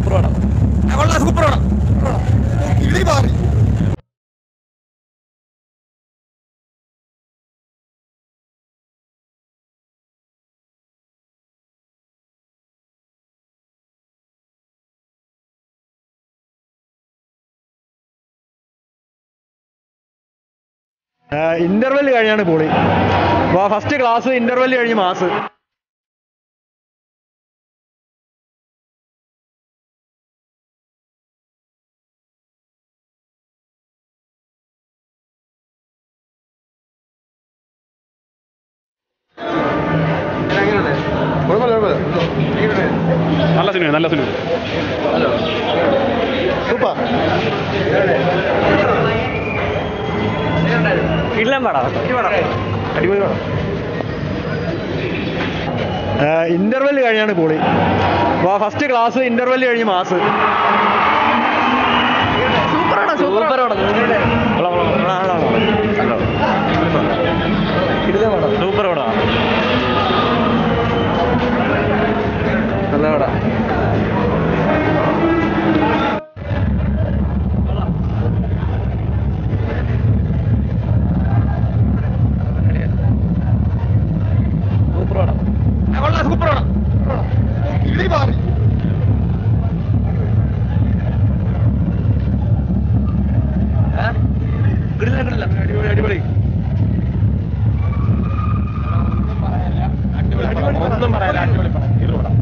super പടം കൊള്ളാം super പടം കിളി മാറി ഇന്റർവെൽ കഴിഞ്ഞാണ് പൊളി ഫസ്റ്റ് ക്ലാസ് ഇന്റർവെൽ കഴിഞ്ഞ് മാസ് നല്ല സിനിമ നല്ല സിനിമ സൂപ്പർ കിടിലൻ പടം അടിപൊളി പടം ഇന്റർവെൽ കഴിഞ്ഞാണ് പൊളി ഫസ്റ്റ് ക്ലാസ് ഇന്റർവെൽ കഴിഞ്ഞ് മാസ് സൂപ്പർ പടം സൂപ്പർ പടം സൂപ്പർ പടാ നല്ല പടം സൂപ്പർ പടം കൊള്ളാം സൂപ്പർ പടം കിളി മാറി കിടിലൻ കിടിലൻ അടിപൊളി അടിപൊളി ഒന്നും പറയാല്ല അടിപൊളി പടം ഇത് പടം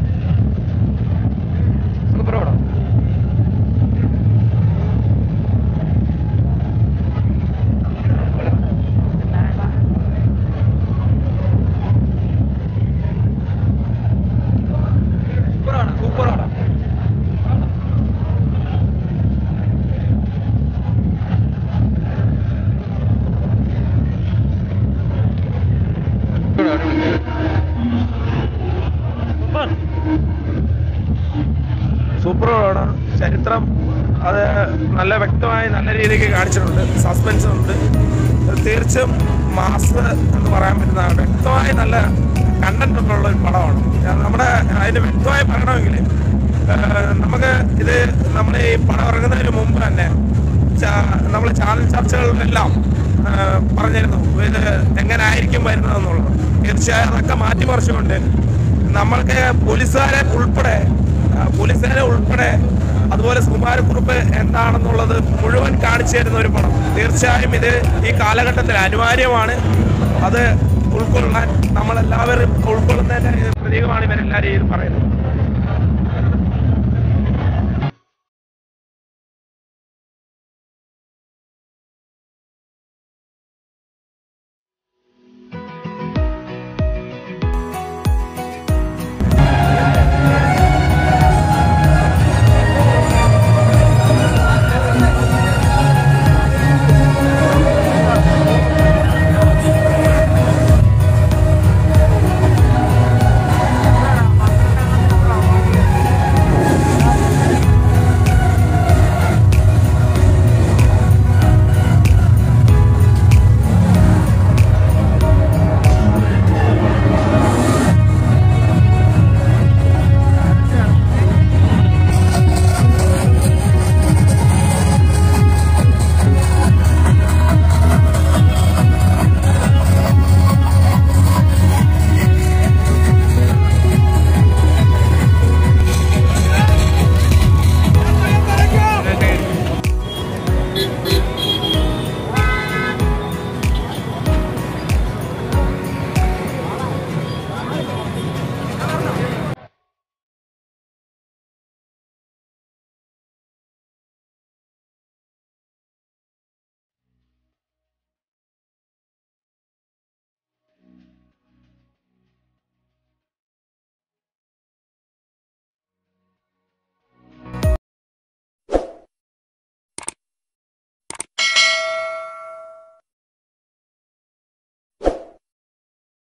സൂപ്പർ പടം സൂപ്പർ പടം സൂപ്പർ പടം സൂപ്പർ പടമാണ് ചരിത്രം അത് നല്ല വ്യക്തമായി നല്ല രീതിക്ക് കാണിച്ചിട്ടുണ്ട് സസ്പെൻസ് ഉണ്ട് തീർച്ചയായും മാസ് എന്ന് പറയാൻ പറ്റുന്നതാണ് വ്യക്തമായി നല്ല കണ്ടന്റ് ഒക്കെ ഉള്ള ഒരു പടമാണ് ഞാൻ നമ്മുടെ അതിന് വ്യക്തമായി പറയണമെങ്കിൽ നമുക്ക് ഇത് നമ്മൾ ഈ പടം ഇറങ്ങുന്നതിന് മുമ്പ് തന്നെ നമ്മൾ ചാനൽ ചർച്ചകളിലെല്ലാം ആ, പറഞ്ഞിരുന്നു ഇത് എങ്ങനെ ആയിരിക്കും വരുന്നതെന്നുള്ളത് തീർച്ചയായും അതൊക്കെ മാറ്റിമറിച്ചുകൊണ്ട് നമ്മൾക്ക് പോലീസുകാരെ ഉൾപ്പെടെ ആ, പോലീസുകാരെ ഉൾപ്പെടെ അതുപോലെ സുകുമാരക്കുറിപ്പ് എന്താണെന്നുള്ളത് മുഴുവൻ കാണിച്ചു തരുന്ന ഒരു പടം തീർച്ചയായും ഇത് ഈ കാലഘട്ടത്തിൽ അനിവാര്യമാണ് അത് ഉൾക്കൊള്ളാൻ നമ്മളെല്ലാവരും ഉൾക്കൊള്ളുന്നതിന്റെ പ്രതീകമാണ് ഇവരെല്ലാവരും ഇത് പറയുന്നത്